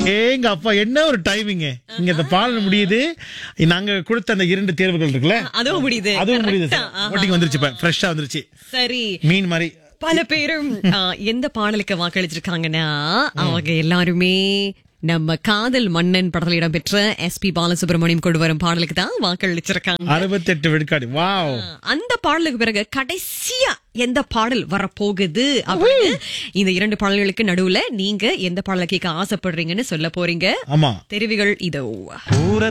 ஏங்க அப்பா என்ன ஒரு டைமிங்க இங்க இந்த பாடல் முடியுது நாங்க கொடுத்த அந்த இரண்டு தேர்வுகள் இருக்குல்ல அதுவும் முடியுது அதுவும் முடியுது Correct ஆ. ஓட்டிங் வந்துருச்சு இப்ப ஃப்ரெஷ்ஷா வந்துருச்சு சரி மீன் மாதிரி பல பேரும் ஆ, எந்த பாடலுக்கு வாக்களிச்சிருக்காங்கன்னா அவங்க எல்லாருமே நம்ம காதல் மன்னன் படத்தில் இடம்பெற்ற எஸ் பி பாலசுப்ரமணியம் கொண்டு வரும் பாடலுக்கு தான் வாக்களிச்சிருக்காங்க அறுபத்தெட்டு விழுக்காடு வாவ் அந்த பாடலுக்கு பிறகு கடைசியா எந்த பாடல் வரப்போகுது அப்படின்னு இந்த இரண்டு பாடல்களுக்கு நடுவுல நீங்க எந்த பாடலை கேட்க ஆசைப்படுறீங்கன்னு சொல்ல போறீங்க ஆமா தெரிவுகள் இதோ ஊர